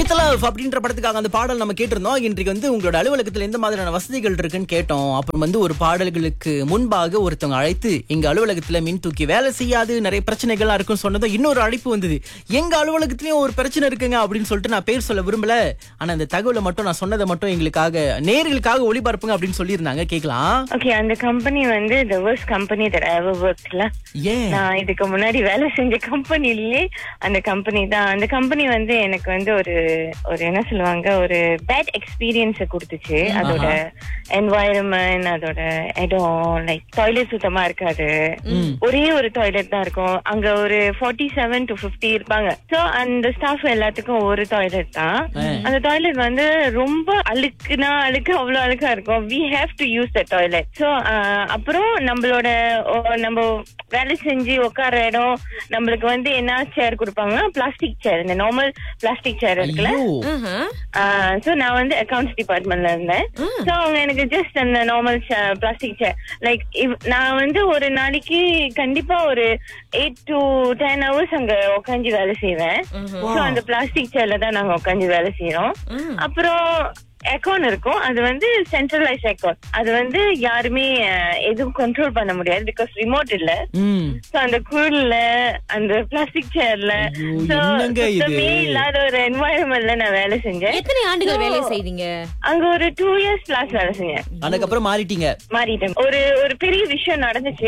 With love அப்படின்ற படத்துக்காக அந்த பாடல் நம்ம கேட்டிருந்தோம் இன்றைக்கு வந்து உங்களோட அலுவலகத்துல எந்த மாதிரியான வசதிகள் இருக்குன்னு கேட்டோம் அப்புறம் வந்து ஒரு பாடல்களுக்கு முன்பாக ஒருத்தவங்க அழைத்து எங்க அலுவலகத்துல மின் தூக்கி வேலை செய்யாது நிறைய பிரச்சனைகள்லாம் இருக்குன்னு சொன்னதும் இன்னொரு அழைப்பு வந்தது எங்க அலுவலகத்திலயும் ஒரு பிரச்சனை இருக்குங்க அப்படின்னு சொல்லிட்டு நான் பேர் சொல்ல விரும்பல ஆனா அந்த தகவலை மட்டும் நான் சொன்னதை மட்டும் எங்களுக்காக நேர்களுக்காக ஒளிபரப்புங்க அப்படின்னு சொல்லியிருந்தாங்க கேட்கலாம் ஓகே அந்த கம்பெனி வந்து the worst company that I ever worked ல ஏன் நான் இதுக்கு முன்னாடி வேலை செஞ்ச கம்பெனிலே அந்த கம்பெனி தான் அந்த கம்பெனி வந்து எனக்கு வந்து ஒரு ஒரு என்ன சொல்லுவாங்க ஒரு பேட் எக்ஸ்பீரியன்ஸ கொடுத்துச்சு அதோட என்வாயரன்மெண்ட் அதோட இடம் லைக் டாய்லெட் சுத்தமா இருக்காது ஒரே ஒரு டாய்லெட் தான் இருக்கும் அங்க ஒரு ஃபார்ட்டி செவன் டு பிப்டி இருப்பாங்க சோ அந்த ஸ்டாஃப் எல்லாத்துக்கும் ஒரு டாய்லெட் தான் அந்த டாய்லெட் வந்து ரொம்ப அழுக்குனா அழுக்கு அவ்வளவு அழுக்கா இருக்கும் we have to use the toilet so அப்புறம் நம்மளோட ஓ, நம்ம வேலை செஞ்சு உட்கார இடம் நம்மளுக்கு வந்து என்ன சேர் கொடுப்பாங்கன்னா பிளாஸ்டிக் சேர் இந்த நார்மல் பிளாஸ்டிக் சேர் இருக்குல்ல ஐயோ சோ நான் வந்து அக்கவுண்ட்ஸ் டிபார்ட்மெண்ட்ல இருந்தேன் சோ அவங்க எனக்கு ஜஸ்ட் அந்த நார்மல் பிளாஸ்டிக் சேர் லைக் நான் வந்து ஒரு நாளைக்கு கண்டிப்பா ஒரு எயிட் டு டென் ஹவர்ஸ் அங்க உட்காந்து வேலை செய்வேன் சோ அந்த பிளாஸ்டிக் சேர்ல தான் நாங்க உட்காந்து வேலை செய்யறோம் அப்புறம் அக்கௌண்ட் இருக்கும் அது வந்து சென்ட்ரலைஸ் அக்கௌண்ட் அது வந்து யாருமே அஹ், எதுவும் கண்ட்ரோல் பண்ண முடியாது பிகாஸ் ரிமோட் இல்ல ம் சோ அந்த கூல்ல அந்த பிளாஸ்டிக் சேர்ல ஐயோ, சோ என்னங்க இது? சுத்தமே இல்லாத ஒரு என்வாயர்மெண்ட்ல நான் வேலை செஞ்சேன் எத்தனை ஆண்டுகள் வேலை செய்தீங்க அங்க ஒரு டூ இயர்ஸ் கிளாஸ் வேலை செஞ்சேன் அதுக்கப்புறம் மாறிட்டீங்க மாறிட்டேன் ஒரு ஒரு பெரிய விஷயம் நடந்துச்சு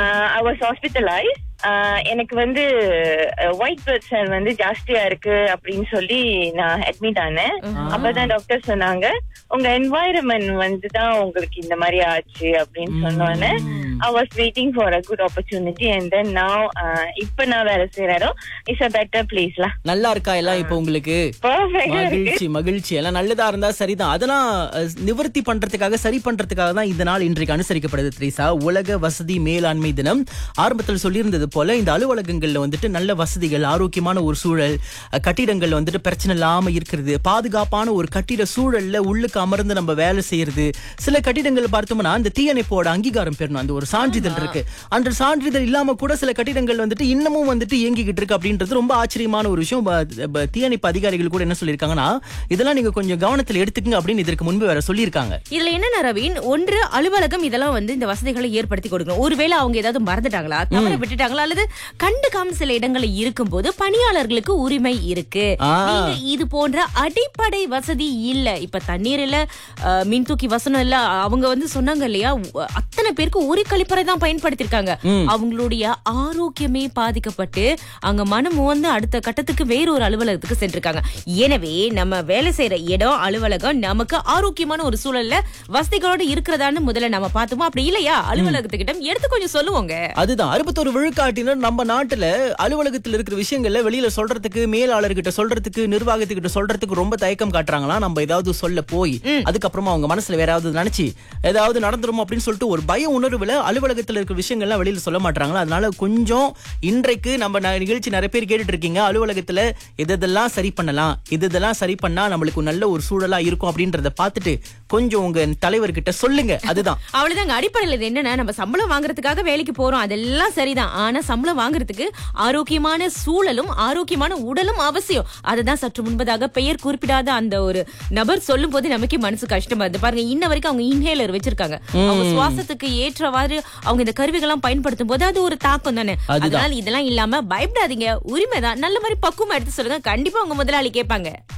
ஐ வாஸ் ஹாஸ்பிட்டலைஸ் எனக்கு வந்து ஒயிட் பிளட் செல் வந்து ஜாஸ்தியா இருக்கு அப்படின்னு சொல்லி நான் அட்மிட் ஆனேன் அப்பதான் டாக்டர் சொன்னாங்க உங்க என்வாயரன்மெண்ட் வந்து தான் உங்களுக்கு இந்த மாதிரி ஆச்சு அப்படின்னு சொன்னோன்னே I was waiting for a good opportunity and then நான் இப்ப நான் வேலை செய்யற இடம் இட்ஸ் அ பெட்டர் பிளேஸ்ல நல்லா இருக்கா எல்லாம் இப்போ உங்களுக்கு பர்ஃபெக்டா இருக்கு மகிழ்ச்சி மகிழ்ச்சி எல்லாம் நல்லதா இருந்தா சரிதான் அதெல்லாம் அஹ், நிவர்த்தி பண்றதுக்காக சரி பண்றதுக்காக தான் இந்த நாள் இன்றைக்கு அனுசரிக்கப்படுது த்ரீசா உலக வசதி மேலாண்மை தினம் ஆரம்பத்தில் சொல்லியிருந்தது போல இந்த அலுவலகங்கள்ல வந்துட்டு நல்ல வசதிகள் ஆரோக்கியமான ஒரு சூழல் அஹ், கட்டிடங்கள்ல வந்துட்டு பிரச்சனை இல்லாம இருக்கிறது பாதுகாப்பான ஒரு கட்டிட சூழல்ல உள்ளுக்கு அமர்ந்து நம்ம வேலை செய்யறது சில கட்டிடங்கள் பார்த்தோம்னா இந்த தீயணைப்போட அங்கீகாரம் பெறணும் அந்த ஒரு சான்றிதழ் இருக்கு அந்த சான்றிதழ் இல்லாம கூட சில கட்டிடங்கள் வந்துட்டு இன்னமும் வந்துட்டு இயங்கிக்கிட்டு இருக்கு அப்படின்றது ரொம்ப ஆச்சரியமான ஒரு விஷயம் ப- ப- தீயணைப்பு அதிகாரிகள் கூட என்ன சொல்லியிருக்காங்கன்னா இதெல்லாம் நீங்க கொஞ்சம் கவனத்துல எடுத்துக்கங்க அப்படின்னு இதற்கு முன்பு வேற சொல்லியிருக்காங்க இதுல என்ன ரவீன் ஒன்று அலுவலகம் இதெல்லாம் வந்து இந்த வசதிகளை ஏற்படுத்தி கொடுக்கணும் ஒருவேளை அவங்க ஏதாவது மறந்துட்டாங்களா தவற விட்டுட்டாங்களா அல்லது கண்டுக்காம சில இடங்கள்ல இருக்கும்போது பணியாளர்களுக்கு உரிமை இருக்கு ஆ. நீங்க இது போன்ற அடிப்படை வசதி இல்ல இப்ப தண்ணீர் இல்ல அஹ், மின் தூக்கி வசனம் இல்ல அவங்க வந்து சொன்னாங்க இல்லையா உ- அத்தனை பேருக்கு ஒரு கழிப்பறை தான் பயன்படுத்திருக்காங்க அவங்களுடைய ஆரோக்கியமே பாதிக்கப்பட்டு அங்க மனம் வந்து அடுத்த கட்டத்துக்கு வேற ஒரு அலுவலகத்துக்கு சென்றிருக்காங்க எனவே நம்ம வேலை செய்யற இடம் அலுவலகம் நமக்கு ஆரோக்கியமான ஒரு சூழல்ல வசதிகளோடு இருக்கிறதான்னு முதல்ல நம்ம பார்த்தோமோ அப்படி இல்லையா அலுவலகத்துக்கிட்ட எடுத்து கொஞ்சம் சொல்லுவோங்க அதுதான் அறுபத்தொரு விழுக்காட்டினர் நம்ம நாட்டுல அலுவலகத்தில் இருக்கிற விஷயங்கள்ல வெளியில சொல்றதுக்கு மேலாளர்கிட்ட சொல்றதுக்கு நிர்வாகத்துக்கிட்ட சொல்றதுக்கு ரொம்ப தயக்கம் காட்டுறாங்களா நம்ம ஏதாவது சொல்ல போய் அதுக்கப்புறமா அவங்க மனசுல வேற ஏதாவது நினைச்சு ஏதாவது நடந்துருமோ அப்படின்னு சொல்லிட்டு ஒரு பய உணர்வுல அலுவலகத்துல இருக்கிற விஷயங்கள்லாம் வெளியில சொல்ல மாட்டாங்களா அதனால கொஞ்சம் இன்றைக்கு நம்ம ந- நிகழ்ச்சி நிறைய பேர் கேட்டுட்டு இருக்கீங்க அலுவலகத்துல எது எதெல்லாம் சரி பண்ணலாம் எது இதெல்லாம் சரி பண்ணா நம்மளுக்கு நல்ல ஒரு சூழலா இருக்கும் அப்படின்றத பார்த்துட்டு கொஞ்சம் உங்க தலைவர்கிட்ட சொல்லுங்க அதுதான் அவ்வளவுதாங்க அடிப்படையில் இது என்னன்னா நம்ம சம்பளம் வாங்குறதுக்காக வேலைக்கு போறோம் அதெல்லாம் சரிதான் ஆனா சம்பளம் வாங்குறதுக்கு ஆரோக்கியமான சூழலும் ஆரோக்கியமான உடலும் அவசியம் அதுதான் சற்று முன்பதாக பெயர் குறிப்பிடாத அந்த ஒரு நபர் சொல்லும் போது நமக்கே மனசு கஷ்டமா இருந்து பாருங்க இன்ன வரைக்கும் அவங்க இன்ஹேலர் வச்சிருக்காங்க அவங்க சுவாசத்துக்கு ஏற்றவாறு அவங்க இந்த கருவிகள்லாம் பயன்படுத்தும் போது அது ஒரு தாக்கம் தானே அதுதான். அதனால இதெல்லாம் இல்லாம பயப்படாதீங்க உரிமைதான் நல்ல மாதிரி பக்குவமா எடுத்து சொல்லுங்க கண்டிப்பா உங்க முதலாளி கேட்பாங்க